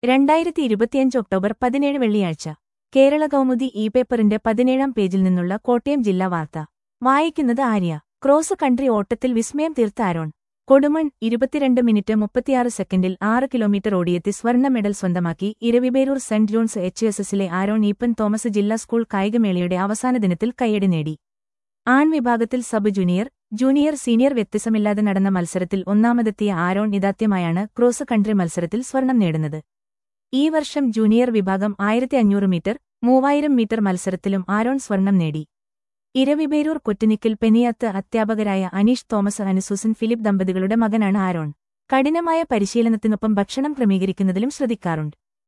രണ്ടായിരത്തി ഇരുപത്തിയഞ്ച് ഒക്ടോബർ പതിനേഴ് വെള്ളിയാഴ്ച കേരള കൗമുദി ഇ പേപ്പറിന്റെ പതിനേഴാം പേജിൽ നിന്നുള്ള കോട്ടയം ജില്ലാ വാർത്ത വായിക്കുന്നത് ആര്യ ക്രോസ് കൺട്രി ഓട്ടത്തിൽ വിസ്മയം തീർത്ത ആരോൺ കൊടുമൺ ഇരുപത്തിരണ്ട് മിനിറ്റ് മുപ്പത്തിയാറ് സെക്കൻഡിൽ ആറ് കിലോമീറ്റർ ഓടിയെത്തി സ്വർണ്ണ മെഡൽ സ്വന്തമാക്കി Eraviperoor saint John's H S എസിലെ ആരോൺ ഈപ്പൻ തോമസ് ജില്ലാ സ്കൂൾ കായികമേളയുടെ അവസാന ദിനത്തിൽ കയ്യടി നേടി ആൺ വിഭാഗത്തിൽ സബ് ജൂനിയർ ജൂനിയർ സീനിയർ വ്യത്യാസമില്ലാതെ നടന്ന മത്സരത്തിൽ ഒന്നാമതെത്തിയ ആരോൺ ഇതാദ്യമായാണ് ക്രോസ് കൺട്രി മത്സരത്തിൽ സ്വർണം നേടുന്നത് ഈ വർഷം ജൂനിയർ വിഭാഗം ആയിരത്തി അഞ്ഞൂറ് മീറ്റർ മൂവായിരം മീറ്റർ മത്സരത്തിലും ആരോൺ സ്വർണം നേടി ഇരവിബേരൂർ കൊറ്റുനിക്കൽ പെനിയാത്ത് അധ്യാപകരായ അനീഷ് തോമസ് അനുസൂസൻ ഫിലിപ്പ് ദമ്പതികളുടെ മകനാണ് ആരോൺ കഠിനമായ പരിശീലനത്തിനൊപ്പം ഭക്ഷണം ക്രമീകരിക്കുന്നതിലും ശ്രദ്ധിക്കാറുണ്ട്